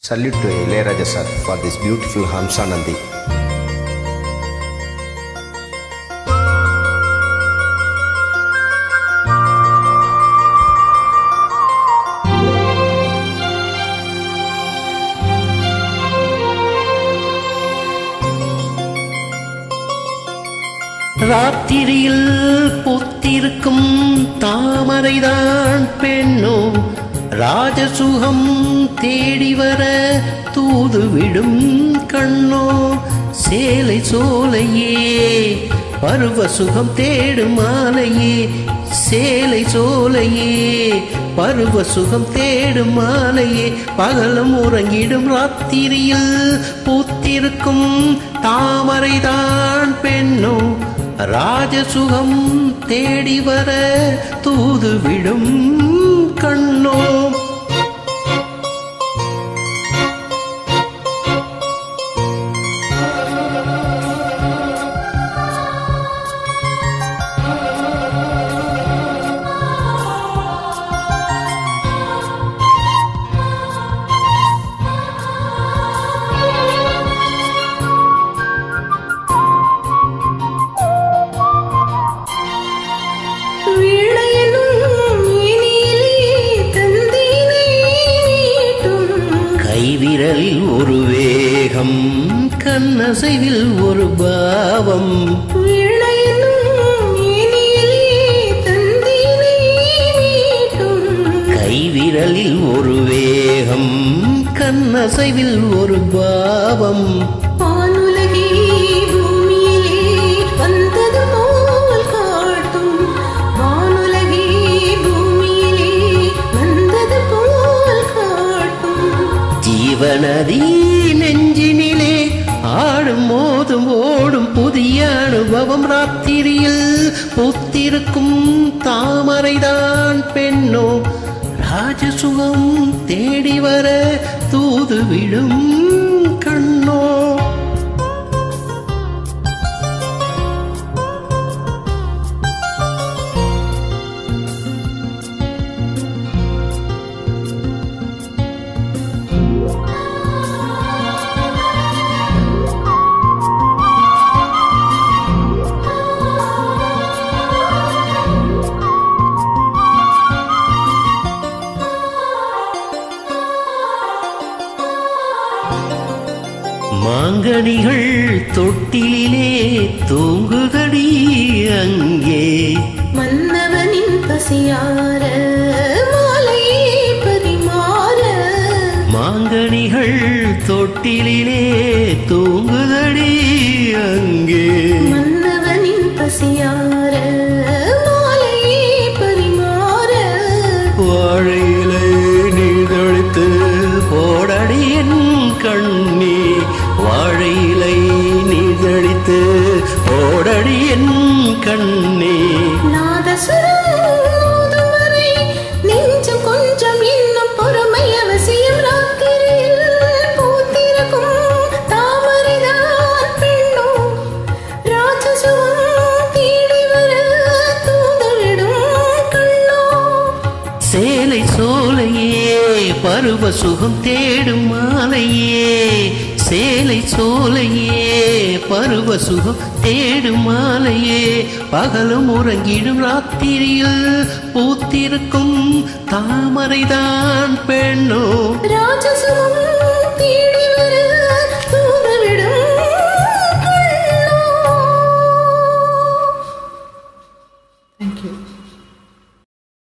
Salute to Ilayaraja sir for this beautiful Hamsa Nandi. ராத்திரியில் பொத்திருக்கும் தாமரைதான் பெண்ணோ ராஜசுகம் தேடி வர தூதுவிடும் கண்ணோ சேலை சோலையே பருவ சுகம் தேடும் மாலையே சேலை சோலையே பருவ சுகம் தேடும் மாலையே பகலும் உறங்கிடும் ராத்திரியில் பூத்திருக்கும் தாமரைதான் பெண்ணோ ராஜசுகம் தேடி வர தூதுவிடும் கண்ணோ வீணையனும் இனியிலே தந்தினை மீட்டும் கைவிரலில் ஒரு வேகம் கண்ணசைவில் ஒரு பாவம் வீணையனும் இனியிலே தந்தினை மீட்டும் கைவிரலில் ஒரு வேகம் கண்ணசைவில் ஒரு பாவம் வானுலகே பூமியிலே வந்தது போல் காட்டும் வானுலகே பூமியிலே வந்தது போல் காட்டும் ஜீவநதி நெஞ்சினிலே ஆடும் மோதும் ஓடும் புதிய அனுபவம் ராத்திரியில் பூத்திருக்கும் தாமரைதான் பெண்ணோ ராஜசுகம் தேடி வர தூதுவிடும் கண்ணோ மாங்கனிகள் தொட்டிலே தூங்குகடி அங்கே மன்னவனின் பசியார மாலையே பரிமாற மாங்கனிகள் தொட்டிலே தூங்குதடி அங்கே மன்னவனின் பசியார மாலையே பரிமாற வாழையிலை நீதழித்து போடடி என் கண்ணி வாழையிலை நீதழித்து போடடி என் கண்ணி நாதசுரம் வரை நெஞ்சம் கொஞ்சம் இன்னும் பொறுமை அவசியம் ராத்திரியில் பூத்திருக்கும் தாமரைதான் பெண்ணோ ராஜசுகம் தேடி வர தூதரிடும் கண்ணோ சேலை சோலையே பருவ சுகம் தேடும் மாலையே சேலை சோலையே பருவ சுகம் தேடும் மாலையே பகலும் உறங்கிடும் ராத்திரியில் பூத்திருக்கும் தாமரைதான் பெண்ணோ ராஜசுகம் தேடி வர தூதரிடும் கண்ணோ Thank you.